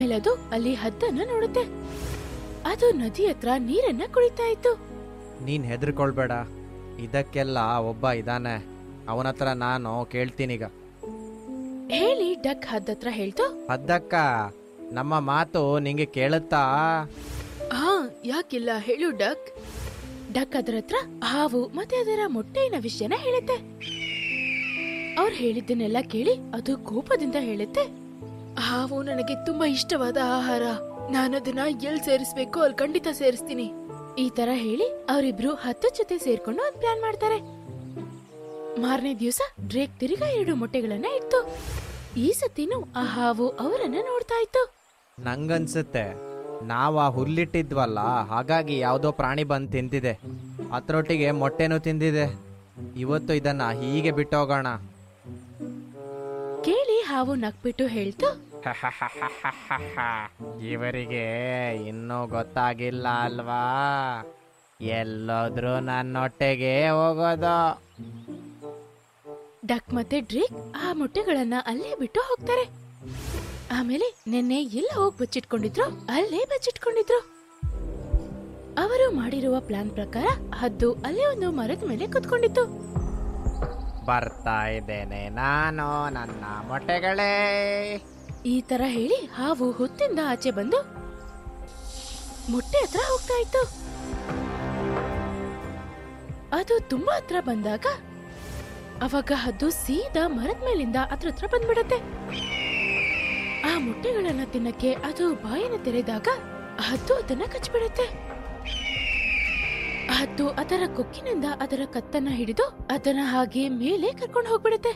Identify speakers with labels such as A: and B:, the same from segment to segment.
A: ಆಮೇಲೆ ಅದು ಅಲ್ಲಿ ಹದ್ದನ್ನ ನೋಡುತ್ತೆ ಅದು ನದಿ ಹತ್ರ ನೀರನ್ನ ಕುಡಿತಾ ಇತ್ತು
B: ನೀನ್ ಹೆದರ್ಕೊಳ್ಬೇಡ ಇದಕ್ಕೆಲ್ಲ ಒಬ್ಬ ಇದಾನೆ ಅವನ ಹತ್ರ ನಾನು ಕೇಳ್ತೀನೀಗ
A: ಹೇಳಿ ಡಕ್ ಹದ್ದತ್ರ ಹೇಳ್ತು
B: ಹದ್ದಕ್ಕ ನಮ್ಮ ಮಾತು ನಿಂಗೆ ಕೇಳುತ್ತಾ
A: ಹಾ ಯಾಕಿಲ್ಲ ಹೇಳು ಡಕ್ ಡಕ್ ಅದರ ಹತ್ರ ಹಾವು ಮತ್ತೆ ಅದರ ಮೊಟ್ಟೆಯಿನ ವಿಷಯನ ಹೇಳುತ್ತೆ ಅವ್ರು ಹೇಳಿದ್ದನ್ನೆಲ್ಲ ಕೇಳಿ ಅದು ಕೋಪದಿಂದ ಹೇಳುತ್ತೆ ಹಾವು ನನಗೆ ತುಂಬಾ ಇಷ್ಟವಾದ ಆಹಾರ ನಾನದನ್ನ ಎಲ್ ಸೇರಿಸ್ಬೇಕು ಅಲ್ಲಿ ಖಂಡಿತ ಸೇರಿಸ್ತೀನಿ ಈ ತರ ಹೇಳಿ ಅವರಿಬ್ರು ಹತ್ತು ಜೊತೆ ಸೇರ್ಕೊಂಡು ಒಂದ್ ಪ್ಲಾನ್ ಮಾಡ್ತಾರೆ ಮಾರನೇ ದಿವಸ ಡ್ರೇಕ್ ತಿರುಗಾ ಎರಡು ಮೊಟ್ಟೆಗಳನ್ನ ಇತ್ತು ಈ ಸತಿನೂ ಆ ಹಾವು ಅವರನ್ನ ನೋಡ್ತಾ ಇತ್ತು
B: ನಂಗನ್ಸುತ್ತೆ ನಾವು ಆ ಹುಲ್ಲಿಟ್ಟಿದ್ವಲ್ಲ ಹಾಗಾಗಿ ಯಾವುದೋ ಪ್ರಾಣಿ ಬಂದು ತಿಂತಿದೆ ಅದ್ರೊಟ್ಟಿಗೆ ಮೊಟ್ಟೆನೂ ತಿಂದಿದೆ ಇವತ್ತು ಇದನ್ನ ಹೀಗೆ ಬಿಟ್ಟೋಗೋಣ
A: ಕೇಳಿ ಹಾವು ನಕ್ಬಿಟ್ಟು ಹೇಳ್ತು
B: ಇವರಿಗೆ ಇನ್ನೂ ಗೊತ್ತಾಗಿಲ್ಲ ಅಲ್ವಾ ಎಲ್ಲೋದ್ರೂ ನನ್ನೊಟ್ಟೆಗೆ ಹೋಗೋದು
A: ಡಕ್ ಮತ್ತೆ ಡ್ರೇಕ್ ಆ ಮೊಟ್ಟೆಗಳನ್ನ ಅಲ್ಲೇ ಬಿಟ್ಟು ಹೋಗ್ತಾರೆ ಆಮೇಲೆ ನಿನ್ನೆ ಎಲ್ಲ ಹೋಗ್ ಬಚ್ಚಿಟ್ಕೊಂಡಿದ್ರು ಅಲ್ಲೇ ಬಚ್ಚಿಟ್ಕೊಂಡಿದ್ರು ಅವರು ಮಾಡಿರುವ ಪ್ಲಾನ್ ಪ್ರಕಾರ ಹದ್ದು ಅಲ್ಲೇ ಒಂದು ಮರದ ಮೇಲೆ ಕುತ್ಕೊಂಡಿತ್ತು
B: ಬರ್ತಾ ಇದ್ದೇನೆ ನಾನು ನನ್ನ ಮೊಟ್ಟೆಗಳೇ
A: ಈ ತರ ಹೇಳಿ ಹಾವು ಹುತ್ತಿಂದ ಆಚೆ ಬಂದು ಮೊಟ್ಟೆ ಹತ್ರ ಹೋಗ್ತಾ ಇತ್ತು ಅದು ತುಂಬಾ ಹತ್ರ ಬಂದಾಗ ಅವಾಗ ಹದ್ದು ಸೀದಾ ಮರದ ಮೇಲಿಂದ ಅದ್ರ ಹತ್ರ ಬಂದ್ಬಿಡತ್ತೆ ಆ ಮೊಟ್ಟೆಗಳನ್ನ ತಿನ್ನಕ್ಕೆ ಅದು ಬಾಯನ್ನು ತೆರೆದಾಗ ಹದ್ದು ಅದನ್ನ ಕಚ್ಬಿಡತ್ತೆ ಹದ್ದು ಅದರ ಕೊಕ್ಕಿನಿಂದ ಅದರ ಕತ್ತನ್ನ ಹಿಡಿದು ಅದನ್ನ ಹಾಗೆ ಮೇಲೆ ಕರ್ಕೊಂಡು ಹೋಗ್ಬಿಡತ್ತೆ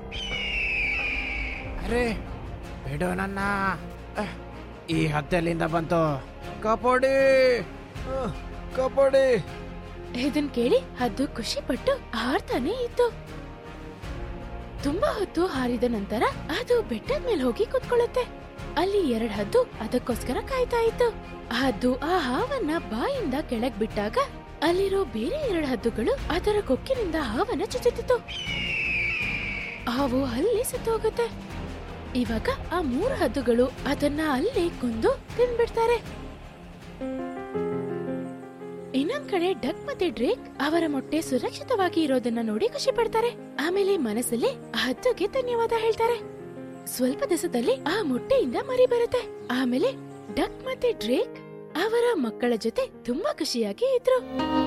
B: ಅರೆ ಬಿಡು ನನ್ನ ಅಹ್, ಈ ಹತ್ತೆಲಿಂದ ಬಂತು ಕಪೋಡಿ ಅಹ್, ಕಪೋಡಿ
A: ಇದನ್ ಕೇಳಿ ಹದ್ದು ಖುಷಿ ಪಟ್ಟು ಹಾರ್ತಾನೆ ಇತ್ತು ತುಂಬಾ ಹೊತ್ತು ಹಾರಿದ ನಂತರ ಅದು ಬೆಟ್ಟದ ಮೇಲೆ ಹೋಗಿ ಕುತ್ಕೊಳ್ಳುತ್ತೆ ಅಲ್ಲಿ ಎರಡ್ ಹದ್ದು ಅದಕ್ಕೋಸ್ಕರ ಕಾಯ್ತಾ ಇತ್ತು ಹದ್ದು ಆ ಹಾವನ್ನ ಬಾಯಿಂದ ಕೆಳಗ್ ಬಿಟ್ಟಾಗ ಅಲ್ಲಿರೋ ಬೇರೆ ಎರಡು ಹದ್ದುಗಳು ಅದರ ಕೊಕ್ಕಿನಿಂದ ಹಾವನ್ನ ಚುಚ್ಚುತ್ತಿತ್ತು ಹಾವು ಅಲ್ಲಿ ಸತ್ತೋಗುತ್ತೆ ಇವಾಗ ಆ ಮೂರು ಹದ್ದುಗಳು ಅದನ್ನ ಅಲ್ಲೇ ಕೊಂದು ತಿನ್ಬಿಡ್ತಾರೆ ಇನ್ನೊಂದ್ ಕಡೆ ಡಕ್ ಮತ್ತೆ ಡ್ರೇಕ್ ಅವರ ಮೊಟ್ಟೆ ಸುರಕ್ಷಿತವಾಗಿ ಇರೋದನ್ನ ನೋಡಿ ಖುಷಿ ಪಡ್ತಾರೆ ಆಮೇಲೆ ಮನಸ್ಸಲ್ಲಿ ಹದ್ದುಗೆ ಧನ್ಯವಾದ ಹೇಳ್ತಾರೆ ಸ್ವಲ್ಪ ದಿವಸದಲ್ಲಿ ಆ ಮೊಟ್ಟೆಯಿಂದ ಮರಿ ಬರುತ್ತೆ ಆಮೇಲೆ ಡಕ್ ಮತ್ತೆ ಡ್ರೇಕ್ ಅವರ ಮಕ್ಕಳ ಜೊತೆ ತುಂಬಾ ಖುಷಿಯಾಗಿ ಇದ್ರು